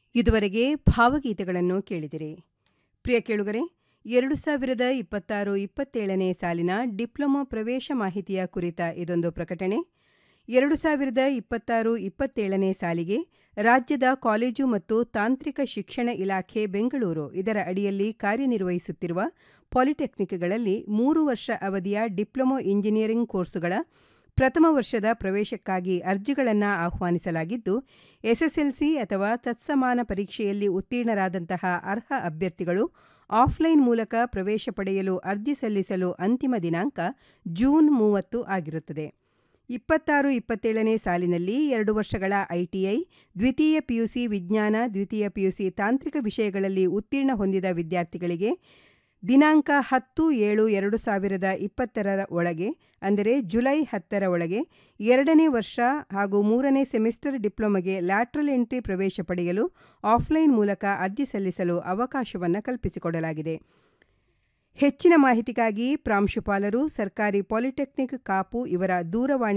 ಇದುವರೆಗೆ ಭಾವಗೀತೆಗಳನ್ನು ಕೇಳಿದಿರಿ ಪ್ರಿಯ ಕೇಳುಗರೆ ಎರಡು ಸಾವಿರದ ಇಪ್ಪತ್ತಾರು ಇಪ್ಪತ್ತೇಳನೇ ಸಾಲಿನ ಡಿಪ್ಲೊಮಾ ಪ್ರವೇಶ ಮಾಹಿತಿಯ ಕುರಿತ ಇದೊಂದು ಪ್ರಕಟಣೆ ಎರಡು ಸಾವಿರದ ಇಪ್ಪತ್ತಾರು ಇಪ್ಪತ್ತೇಳನೇ ಸಾಲಿಗೆ ರಾಜ್ಯದ ಕಾಲೇಜು ಮತ್ತು ತಾಂತ್ರಿಕ ಶಿಕ್ಷಣ ಇಲಾಖೆ ಬೆಂಗಳೂರು ಇದರ ಅಡಿಯಲ್ಲಿ ಕಾರ್ಯನಿರ್ವಹಿಸುತ್ತಿರುವ ಪಾಲಿಟೆಕ್ನಿಕ್ಗಳಲ್ಲಿ ಮೂರು ವರ್ಷ ಅವಧಿಯ ಡಿಪ್ಲೊಮೊ ಇಂಜಿನಿಯರಿಂಗ್ ಕೋರ್ಸುಗಳ ಪ್ರಥಮ ವರ್ಷದ ಪ್ರವೇಶಕ್ಕಾಗಿ ಅರ್ಜಿಗಳನ್ನು ಆಹ್ವಾನಿಸಲಾಗಿದ್ದು ಎಸ್ಎಸ್ಎಲ್ಸಿ ಅಥವಾ ತತ್ಸಮಾನ ಪರೀಕ್ಷೆಯಲ್ಲಿ ಉತ್ತೀರ್ಣರಾದಂತಹ ಅರ್ಹ ಅಭ್ಯರ್ಥಿಗಳು ಆಫ್ಲೈನ್ ಮೂಲಕ ಪ್ರವೇಶ ಪಡೆಯಲು ಅರ್ಜಿ ಸಲ್ಲಿಸಲು ಅಂತಿಮ ದಿನಾಂಕ ಜೂನ್ ಮೂವತ್ತು ಆಗಿರುತ್ತದೆ ಇಪ್ಪತ್ತಾರು ಇಪ್ಪತ್ತೇಳನೇ ಸಾಲಿನಲ್ಲಿ ಎರಡು ವರ್ಷಗಳ ಐಟಿಐ ದ್ವಿತೀಯ ಪಿಯುಸಿ ವಿಜ್ಞಾನ ದ್ವಿತೀಯ ಪಿಯುಸಿ ತಾಂತ್ರಿಕ ವಿಷಯಗಳಲ್ಲಿ ಉತ್ತೀರ್ಣ ಹೊಂದಿದ ವಿದ್ಯಾರ್ಥಿಗಳಿಗೆ ದಿನಾಂಕ ಹತ್ತು ಏಳು ಎರಡು ಸಾವಿರದ ಇಪ್ಪತ್ತರ ಒಳಗೆ ಅಂದರೆ ಜುಲೈ ಹತ್ತರ ಒಳಗೆ ಎರಡನೇ ವರ್ಷ ಹಾಗೂ ಮೂರನೇ ಸೆಮಿಸ್ಟರ್ ಡಿಪ್ಲೊಮೆಗೆ ಲ್ಯಾಟ್ರಲ್ ಎಂಟ್ರಿ ಪ್ರವೇಶ ಪಡೆಯಲು ಆಫ್ಲೈನ್ ಮೂಲಕ ಅರ್ಜಿ ಸಲ್ಲಿಸಲು ಅವಕಾಶವನ್ನು ಕಲ್ಪಿಸಿಕೊಡಲಾಗಿದೆ ಹೆಚ್ಚಿನ ಮಾಹಿತಿಗಾಗಿ ಪ್ರಾಂಶುಪಾಲರು ಸರ್ಕಾರಿ ಪಾಲಿಟೆಕ್ನಿಕ್ ಕಾಪು ಇವರ ದೂರವಾಣಿ